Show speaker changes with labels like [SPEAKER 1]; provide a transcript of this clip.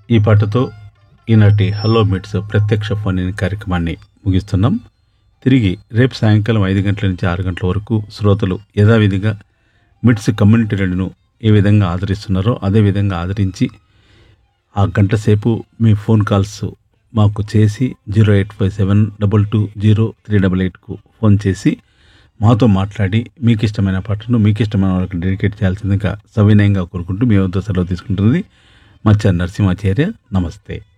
[SPEAKER 1] ఈ పాటతో ఈనాటి హలో మిట్స్ ప్రత్యక్ష ఫోన్ ఇన్ కార్యక్రమాన్ని ముగిస్తున్నాం తిరిగి రేపు సాయంకాలం ఐదు గంటల నుంచి ఆరు గంటల వరకు శ్రోతలు యథావిధిగా మిట్స్ కమ్యూనిటీ రేడియోను ఏ విధంగా ఆదరిస్తున్నారో అదే విధంగా ఆదరించి ఆ గంట సేపు మీ ఫోన్ కాల్స్ మాకు చేసి zero eight five seven double two zero three double ఎయిట్కు ఫోన్ చేసి మాతో మాట్లాడి మీకు ఇష్టమైన పాటను మీకు ఇష్టమైన వాళ్ళకి డెడికేట్ చేయాల్సిందిగా సవినయంగా కోరుకుంటూ మీ వద్ద సెలవు తీసుకుంటుంది మచ్చ నరసింహాచార్య నమస్తే